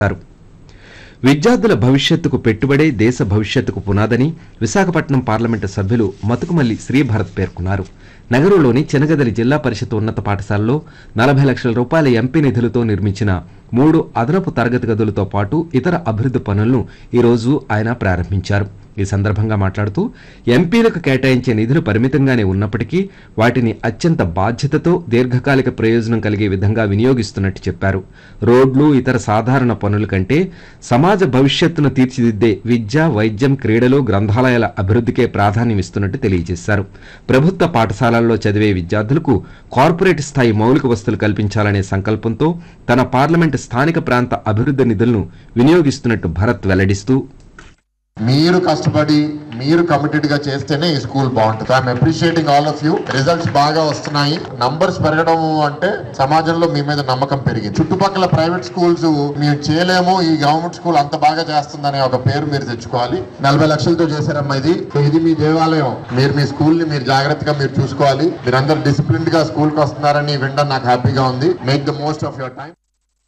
అన్నారు విద్యార్థుల భవిష్యత్తుకు పెట్టుబడే దేశ భవిష్యత్తుకు పునాదని విశాఖపట్నం పార్లమెంటు సభ్యులు మతుకుమల్లి శ్రీభరత్ పేర్కొన్నారు నగరంలోని చెనగదలి జిల్లా పరిషత్ ఉన్నత పాఠశాలలో నలభై లక్షల రూపాయల ఎంపీ నిధులతో నిర్మించిన మూడు అదనపు తరగతి గదులతో పాటు ఇతర అభివృద్ధి పనులను ఈరోజు ఆయన ప్రారంభించారు ఈ సందర్భంగా మాట్లాడుతూ ఎంపీలకు కేటాయించే నిధులు పరిమితంగానే ఉన్నప్పటికీ వాటిని అత్యంత బాధ్యతతో దీర్ఘకాలిక ప్రయోజనం కలిగే విధంగా వినియోగిస్తున్నట్టు చెప్పారు రోడ్లు ఇతర సాధారణ పనుల కంటే సమాజ భవిష్యత్తును తీర్చిదిద్దే విద్య వైద్యం క్రీడలు గ్రంథాలయాల అభివృద్ధికే ప్రాధాన్యం ఇస్తున్నట్టు తెలియజేశారు ప్రభుత్వ పాఠశాలల్లో చదివే విద్యార్థులకు కార్పొరేట్ స్థాయి మౌలిక వస్తువులు కల్పించాలనే సంకల్పంతో తన పార్లమెంటు స్థానిక ప్రాంత అభివృద్ధి నిధులను వినియోగిస్తున్నట్టు భరత్ వెల్లడిస్తూ మీరు కష్టపడి మీరు కమిటెడ్ గా చేస్తేనే ఈ స్కూల్ బాగుంటుంది I'm appreciating all of you results బాగా వస్తున్నాయి నంబర్స్ పెరగడం అంటే సమాజంలో మీ మీద నమ్మకం పెరిగింది చుట్టుపక్కల ప్రైవేట్ స్కూల్స్ మేము చేయలేము ఈ గవర్నమెంట్ స్కూల్ అంత బాగా చేస్తుందనే ఒక పేరు మీరు తెచ్చుకోవాలి నలభై లక్షలతో చేశారమ్మా ఇది ఇది మీ దేవాలయం మీరు మీ స్కూల్ ని మీరు జాగ్రత్తగా మీరు చూసుకోవాలి మీరందరూ డిసిప్లిన్ గా స్కూల్ కి వస్తున్నారని వినడం నాకు హ్యాపీగా ఉంది make the most of your time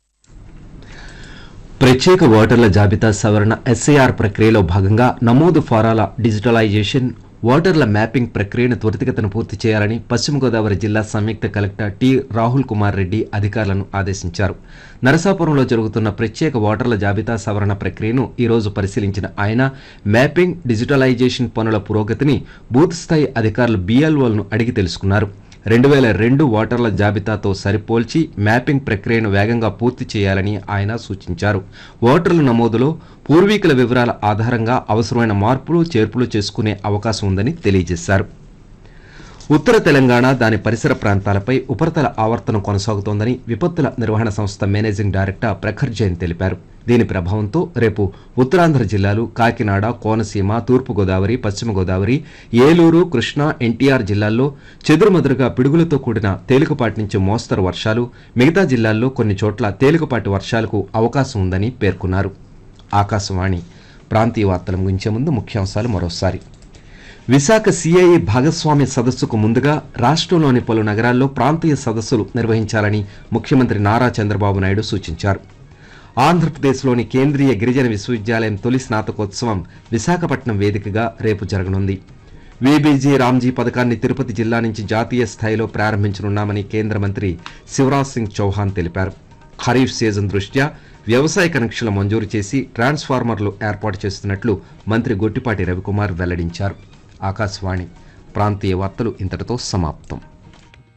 ప్రత్యేక ఓటర్ల జాబితా సవరణ ఎస్ఐఆర్ ప్రక్రియలో భాగంగా నమోదు ఫారాల డిజిటలైజేషన్ ఓటర్ల మ్యాపింగ్ ప్రక్రియను త్వరితగతిన పూర్తి చేయాలని పశ్చిమ గోదావరి జిల్లా సంయుక్త కలెక్టర్ టి రాహుల్ కుమార్ రెడ్డి అధికారులను ఆదేశించారు నరసాపురంలో జరుగుతున్న ప్రత్యేక ఓటర్ల జాబితా సవరణ ప్రక్రియను ఈరోజు పరిశీలించిన ఆయన మ్యాపింగ్ డిజిటలైజేషన్ పనుల పురోగతిని బూత్ స్థాయి అధికారులు బీఎల్ఓలను అడిగి తెలుసుకున్నారు రెండు వేల రెండు ఓటర్ల జాబితాతో సరిపోల్చి మ్యాపింగ్ ప్రక్రియను వేగంగా పూర్తి చేయాలని ఆయన సూచించారు ఓటర్ల నమోదులో పూర్వీకుల వివరాల ఆధారంగా అవసరమైన మార్పులు చేర్పులు చేసుకునే అవకాశం ఉందని తెలియజేశారు ఉత్తర తెలంగాణ దాని పరిసర ప్రాంతాలపై ఉపరితల ఆవర్తనం కొనసాగుతోందని విపత్తుల నిర్వహణ సంస్థ మేనేజింగ్ డైరెక్టర్ ప్రఖర్ జైన్ తెలిపారు దీని ప్రభావంతో రేపు ఉత్తరాంధ్ర జిల్లాలు కాకినాడ కోనసీమ తూర్పుగోదావరి పశ్చిమ గోదావరి ఏలూరు కృష్ణా ఎన్టీఆర్ జిల్లాల్లో చెదురుమదురుగా పిడుగులతో కూడిన తేలికపాటి నుంచి మోస్తరు వర్షాలు మిగతా జిల్లాల్లో కొన్ని చోట్ల తేలికపాటి వర్షాలకు అవకాశం ఉందని పేర్కొన్నారు ఆకాశవాణి ప్రాంతీయ వార్తల ముగించే ముందు ముఖ్యాంశాలు మరోసారి విశాఖ సిఐఏ భాగస్వామ్య సదస్సుకు ముందుగా రాష్ట్రంలోని పలు నగరాల్లో ప్రాంతీయ సదస్సులు నిర్వహించాలని ముఖ్యమంత్రి నారా చంద్రబాబు నాయుడు సూచించారు ఆంధ్రప్రదేశ్లోని కేంద్రీయ గిరిజన విశ్వవిద్యాలయం తొలి స్నాతకోత్సవం విశాఖపట్నం వేదికగా రేపు జరగనుంది వీబీజీ రామ్జీ పథకాన్ని తిరుపతి జిల్లా నుంచి జాతీయ స్థాయిలో ప్రారంభించనున్నామని కేంద్ర మంత్రి శివరాజ్ సింగ్ చౌహాన్ తెలిపారు ఖరీఫ్ సీజన్ దృష్ట్యా వ్యవసాయ కనెక్షన్లు మంజూరు చేసి ట్రాన్స్ఫార్మర్లు ఏర్పాటు చేస్తున్నట్లు మంత్రి గొట్టిపాటి రవికుమార్ వెల్లడించారు ఆకాశవాణి ప్రాంతీయ వార్తలు ఇంతటితో సమాప్తం